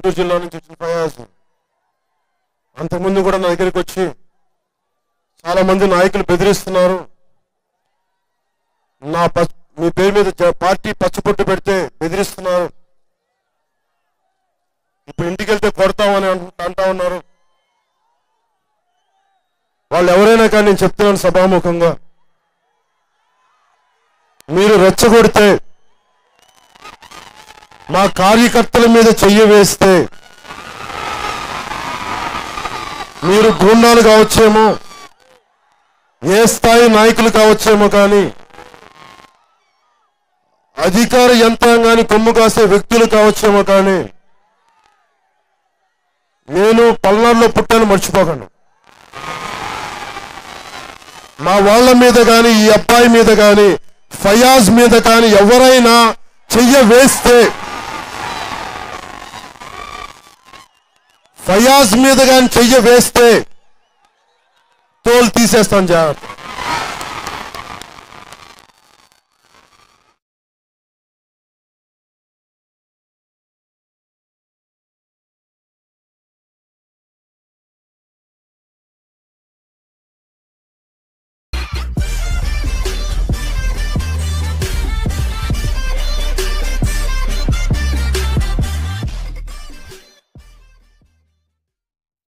గుంటూరు జిల్లా నుంచి వచ్చిన ఫయాజ్ అంతకుముందు కూడా నా దగ్గరికి వచ్చి చాలా మంది నాయకులు బెదిరిస్తున్నారు నా ప- మీ పేరు మీద జ- పార్టీ పచ్చబొట్టు పెడితే బెదిరిస్తున్నారు ఇప్పుడు ఇంటికి వెళ్తే కొడతామని అంటు- అంటా ఉన్నారు వాళ్ళు ఎవరైనా కానీ నేను చెప్తున్నాను సభాముఖంగా మీరు రెచ్చగొడితే మా కార్యకర్తల మీద చెయ్యి వేస్తే మీరు గూండాలు కావచ్చేమో ఏ స్థాయి నాయకులు కావచ్చేమో కానీ అధికార యంత్రాంగాన్ని కొమ్ము కాసే వ్యక్తులు కావచ్చేమో కానీ నేను పల్నాడులో పుట్టాను మర్చిపోకండి మా వాళ్ళ మీద కానీ ఈ అబ్బాయి మీద కానీ ఫయాజ్ మీద కానీ ఎవరైనా చెయ్య వేస్తే ఫయాజ్ మీద కానీ చెయ్య వేస్తే తోలు తీసేస్తాను జాగ్రత్త